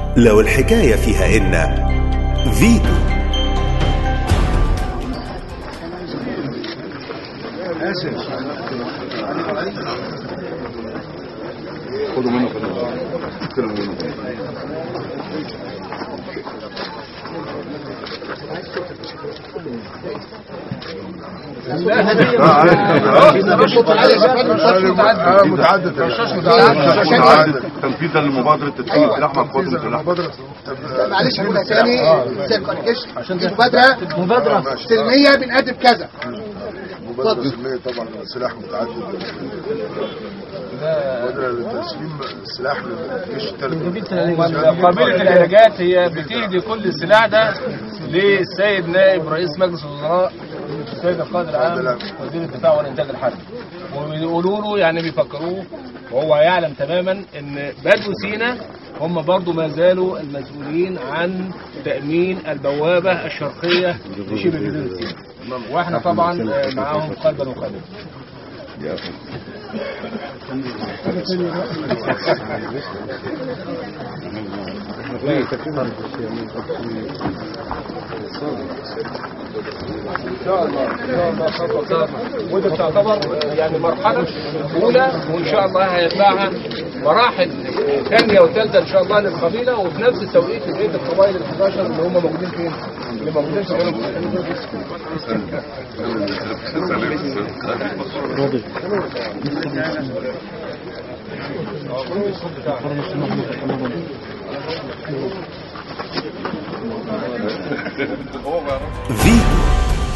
لو الحكاية فيها إن فيتو خدوا منه خدوا استلموا منه متعدد متعدد تنفيذا لمبادرة تدخين السلاح مع قوات المسلحة معلش هقولها تاني ازاي كونكش مبادرة مبادرة سلمية بنقدم كذا مبادرة سلمية طبعا سلاح متعدد مبادرة لتسليم السلاح للجيش التربية قابلة العلاجات هي بتهدي كل السلاح ده للسيد نائب رئيس مجلس الوزراء السيد القائد العام وزير الدفاع والانتاج الحربي وبيقولوا له يعني بيفكروه وهو يعلم تماما ان بدو سينا هم برضو ما زالوا المسؤولين عن تأمين البوابة الشرقية لشبه جزيرة سيناء واحنا طبعا آه، معاهم قلبا وقلبا ان شاء الله ان شاء الله خطوه خطوه ودي تعتبر يعني مرحله اولى وان شاء الله هيتبعها مراحل ثانيه وثالثه ان شاء الله للقبيله وفي نفس التوقيت لبقيه القبائل ال 11 اللي هم موجودين فين؟ اللي موجودين في جنوب فيتو